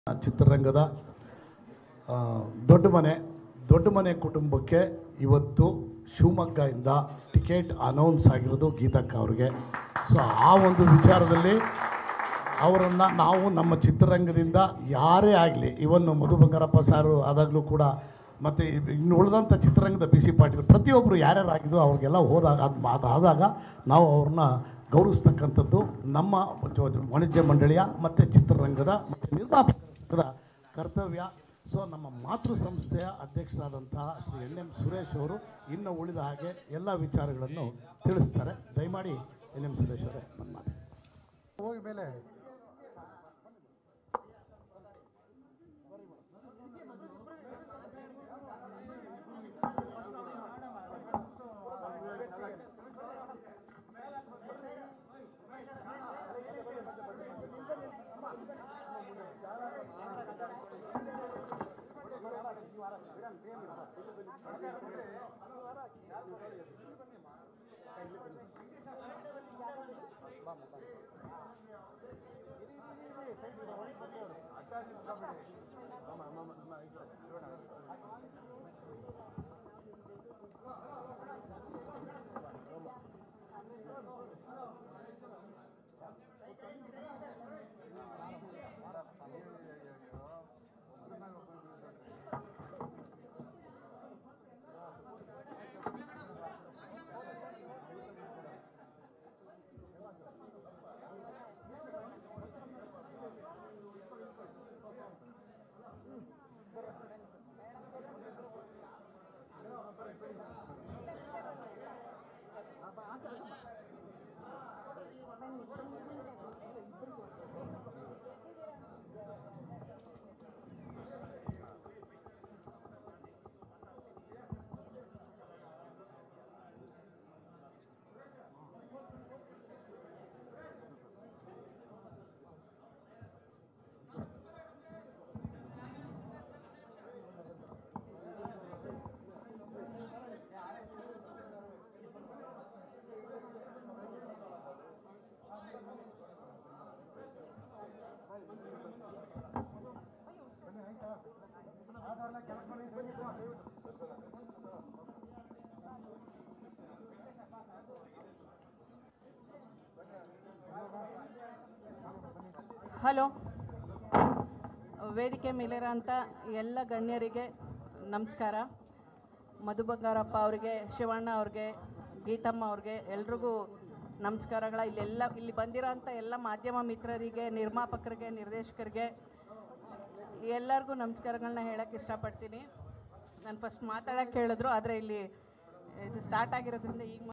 ಚಿತ್ರರಂಗದ ಆ, ದೊಡ್ಡ ಮನೆ ದೊಡ್ಡ ಮನೆ ಕುಟುಂಬಕ್ಕೆ ಇವತ್ತು ಶಿವಮೊಗ್ಗದಿಂದ ಟಿಕೆಟ್ ಅನೌನ್ಸ್ ಆಗಿರೋದು ಗೀತಕ್ಕ ಅವ್ರಿಗೆ ಸೊ ಆ ಒಂದು ವಿಚಾರದಲ್ಲಿ ಅವರನ್ನು ನಾವು ನಮ್ಮ ಚಿತ್ರರಂಗದಿಂದ ಯಾರೇ ಆಗಲಿ ಇವನ್ನು ಮಧು ಬಂಗಾರಪ್ಪ ಸಾರು ಆದಾಗಲೂ ಕೂಡ ಮತ್ತು ಇನ್ನು ಉಳಿದಂಥ ಚಿತ್ರರಂಗದ ಬಿ ಸಿ ಪಾಟೀಲ್ ಪ್ರತಿಯೊಬ್ಬರು ಯಾರ್ಯಾರು ಆಗಿದ್ದು ಅವ್ರಿಗೆಲ್ಲ ಹೋದಾಗ ಅದು ಅದಾದಾಗ ನಾವು ಅವ್ರನ್ನ ಗೌರವಿಸ್ತಕ್ಕಂಥದ್ದು ನಮ್ಮ ಜೊ- ವಾಣಿಜ್ಯ ಮಂಡಳಿಯ ಮತ್ತು ಚಿತ್ರರಂಗದ ಮತ್ತು ನಿರ್ಮಾಪಕರ ಕರ್ತವ್ಯ ಸೊ ನಮ್ಮ ಮಾತೃ ಸಂಸ್ಥೆಯ ಅಧ್ಯಕ್ಷರಾದಂತಹ ಶ್ರೀ ಎನ್ ಎಂ ಸುರೇಶ್ ಅವರು ಇನ್ನು ಉಳಿದ ಹಾಗೆ ಎಲ್ಲ ವಿಚಾರಗಳನ್ನು ತಿಳಿಸ್ತಾರೆ ದಯಮಾಡಿ ಎನ್ ಎಂ ಸುರೇಶ್ ಅವರೇ ನನ್ನ ಮಾತು ಹೋಗಿ ಮೇಲೆ ಹಲೋ ವೇದಿಕೆ ಮೇಲಿರೋಂಥ ಎಲ್ಲ ಗಣ್ಯರಿಗೆ ನಮಸ್ಕಾರ ಮಧು ಬಂಗಾರಪ್ಪ ಅವ್ರಿಗೆ ಶಿವಣ್ಣ ಅವ್ರಿಗೆ ಗೀತಮ್ಮ ಅವ್ರಿಗೆ ಎಲ್ರಿಗೂ ನಮಸ್ಕಾರಗಳ ಇಲ್ಲೆಲ್ಲ ಇಲ್ಲಿ ಬಂದಿರೋಂಥ ಎಲ್ಲ ಮಾಧ್ಯಮ ಮಿತ್ರರಿಗೆ ನಿರ್ಮಾಪಕರಿಗೆ ನಿರ್ದೇಶಕರಿಗೆ ಎಲ್ಲರಿಗೂ ನಮಸ್ಕಾರಗಳನ್ನ ಹೇಳಕ್ಕೆ ಇಷ್ಟಪಡ್ತೀನಿ ನಾನು ಫಸ್ಟ್ ಮಾತಾಡೋಕ್ಕೆ ಹೇಳಿದ್ರು ಆದರೆ ಇಲ್ಲಿ ಇದು ಸ್ಟಾರ್ಟ್ ಆಗಿರೋದ್ರಿಂದ ಈಗ